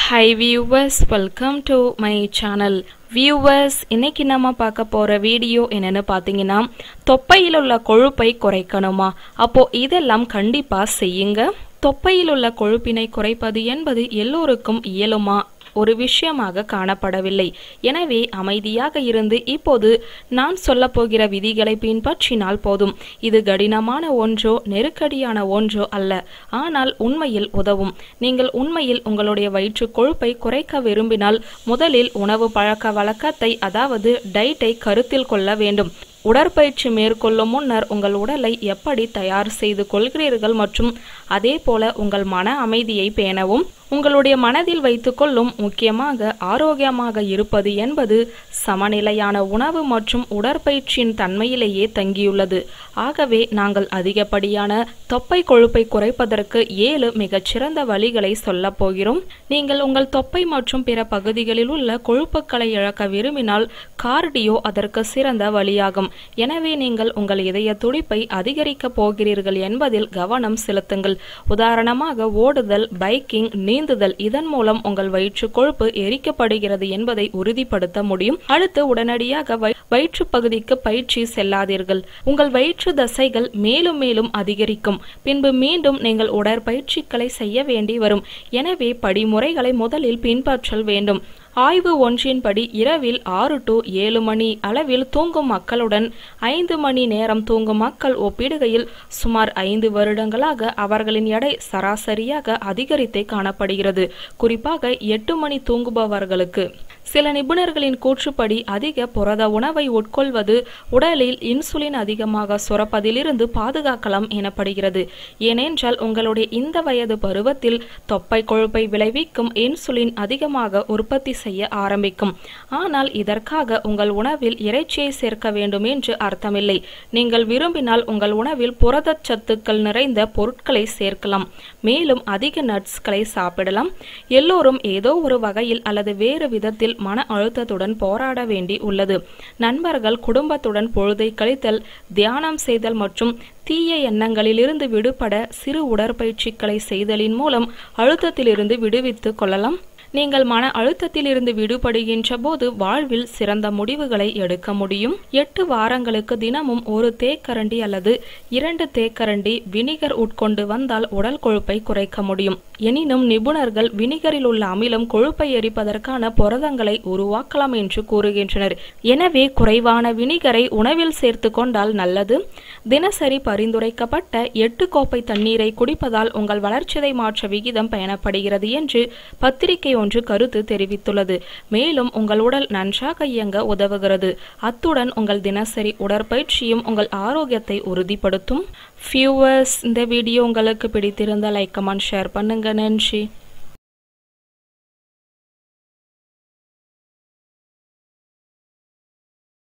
high viewers welcome to my channel viewers இன்னைக்கு நம்ம பார்க்க போற வீடியோ என்னன்னு பார்த்தீங்கன்னா தொப்பையில் உள்ள கொழுப்பை குறைக்கணுமா அப்போ இதெல்லாம் கண்டிப்பா செய்யுங்க தொப்பையில் உள்ள கொழுப்பினை குறைப்பது என்பது எல்லோருக்கும் இயலுமா ஒரு விஷயமாக காணப்படவில்லை எனவே அமைதியாக இருந்து இப்போது நான் சொல்லப் போகிற விதிகளை பின்பற்றினால் போதும் இது கடினமான ஒன்றோ நெருக்கடியான ஒன்றோ அல்ல ஆனால் உண்மையில் உதவும் நீங்கள் உண்மையில் உங்களுடைய வயிற்று கொழுப்பை குறைக்க விரும்பினால் முதலில் உணவு பழக்க வழக்கத்தை அதாவது டயட்டை கருத்தில் கொள்ள வேண்டும் உடற்பயிற்சி மேற்கொள்ளும் முன்னர் உங்கள் உடலை எப்படி தயார் செய்து கொள்கிறீர்கள் மற்றும் அதே போல உங்கள் மன அமைதியை பேணவும் உங்களுடைய மனதில் வைத்துக்கொள்ளும் முக்கியமாக ஆரோக்கியமாக இருப்பது என்பது சமநிலையான உணவு மற்றும் உடற்பயிற்சியின் தன்மையிலேயே தங்கியுள்ளது ஆகவே நாங்கள் அதிகப்படியான தொப்பை கொழுப்பை குறைப்பதற்கு ஏழு மிகச்சிறந்த வழிகளை சொல்லப் போகிறோம் நீங்கள் உங்கள் தொப்பை மற்றும் பிற பகுதிகளில் உள்ள கொழுப்புக்களை இழக்க விரும்பினால் கார்டியோ அதற்கு சிறந்த வழியாகும் எனவே நீங்கள் உங்கள் இதய துடிப்பை அதிகரிக்க போகிறீர்கள் என்பதில் கவனம் செலுத்துங்கள் உதாரணமாக ஓடுதல் பைக்கிங் நீந்துதல் இதன் மூலம் உங்கள் வயிற்று கொழுப்பு எரிக்கப்படுகிறது என்பதை உறுதிப்படுத்த முடியும் அடுத்து உடனடியாக வயிற்று பகுதிக்கு பயிற்சி செல்லாதீர்கள் உங்கள் வயிற்று தசைகள் மேலும் மேலும் அதிகரிக்கும் பின்பு மீண்டும் நீங்கள் உடற்பயிற்சிகளை செய்ய வேண்டி வரும் எனவே படிமுறைகளை முதலில் பின்பற்றல் வேண்டும் ஆய்வு ஒன்றின்படி இரவில் ஆறு டு ஏழு மணி அளவில் தூங்கும் மக்களுடன் ஐந்து மணி நேரம் தூங்கும் மக்கள் ஒப்பிடுகையில் சுமார் ஐந்து வருடங்களாக அவர்களின் எடை சராசரியாக அதிகரித்தே காணப்படுகிறது குறிப்பாக எட்டு மணி தூங்குபவர்களுக்கு சில நிபுணர்களின் கூற்றுப்படி அதிக புரத உணவை உட்கொள்வது உடலில் இன்சுலின் அதிகமாக சுரப்பதிலிருந்து பாதுகாக்கலாம் எனப்படுகிறது ஏனென்றால் உங்களுடைய இந்த வயது பருவத்தில் தொப்பை கொழுப்பை விளைவிக்கும் இன்சுலின் அதிகமாக உற்பத்தி செய்ய ஆரம்பிக்கும் ஆனால் இதற்காக உங்கள் உணவில் இறைச்சியை சேர்க்க வேண்டும் என்று அர்த்தமில்லை நீங்கள் விரும்பினால் உங்கள் உணவில் புரதச் சத்துக்கள் நிறைந்த பொருட்களை சேர்க்கலாம் மேலும் அதிக நட்ஸ்களை சாப்பிடலாம் எல்லோரும் ஏதோ ஒரு வகையில் அல்லது வேறு விதத்தில் மன அழுத்தத்துடன் போராட வேண்டி உள்ளது நண்பர்கள் குடும்பத்துடன் பொழுதை கழித்தல் தியானம் செய்தல் மற்றும் தீய எண்ணங்களிலிருந்து விடுபட சிறு உடற்பயிற்சிகளை செய்தலின் மூலம் அழுத்தத்திலிருந்து விடுவித்துக் கொள்ளலாம் நீங்கள் மன அழுத்தத்தில் இருந்து விடுபடுகின்ற போது வாழ்வில் சிறந்த முடிவுகளை எடுக்க முடியும் எட்டு வாரங்களுக்கு தினமும் ஒரு தேக்கரண்டி அல்லது இரண்டு தேக்கரண்டி வினிகர் உட்கொண்டு வந்தால் உடல் கொழுப்பை குறைக்க முடியும் எனினும் நிபுணர்கள் வினிகரில் உள்ள அமிலம் கொழுப்பை எரிப்பதற்கான புரதங்களை உருவாக்கலாம் என்று கூறுகின்றனர் எனவே குறைவான வினிகரை உணவில் சேர்த்து கொண்டால் நல்லது தினசரி பரிந்துரைக்கப்பட்ட எட்டு கோப்பை தண்ணீரை குடிப்பதால் உங்கள் வளர்ச்சிதை மாற்ற விகிதம் பயணப்படுகிறது என்று பத்திரிகை ஒன்று கருத்து தெரிவித்துள்ளது மேலும் உங்கள் உடல் நன்றாக இயங்க உதவுகிறது அத்துடன் உங்கள் தினசரி உடற்பயிற்சியும் உங்கள் ஆரோக்கியத்தை உறுதிப்படுத்தும் ஃபியூவர்ஸ் இந்த வீடியோ உங்களுக்கு பிடித்திருந்தால் லைக் கமெண்ட் ஷேர் பண்ணுங்க நன்றி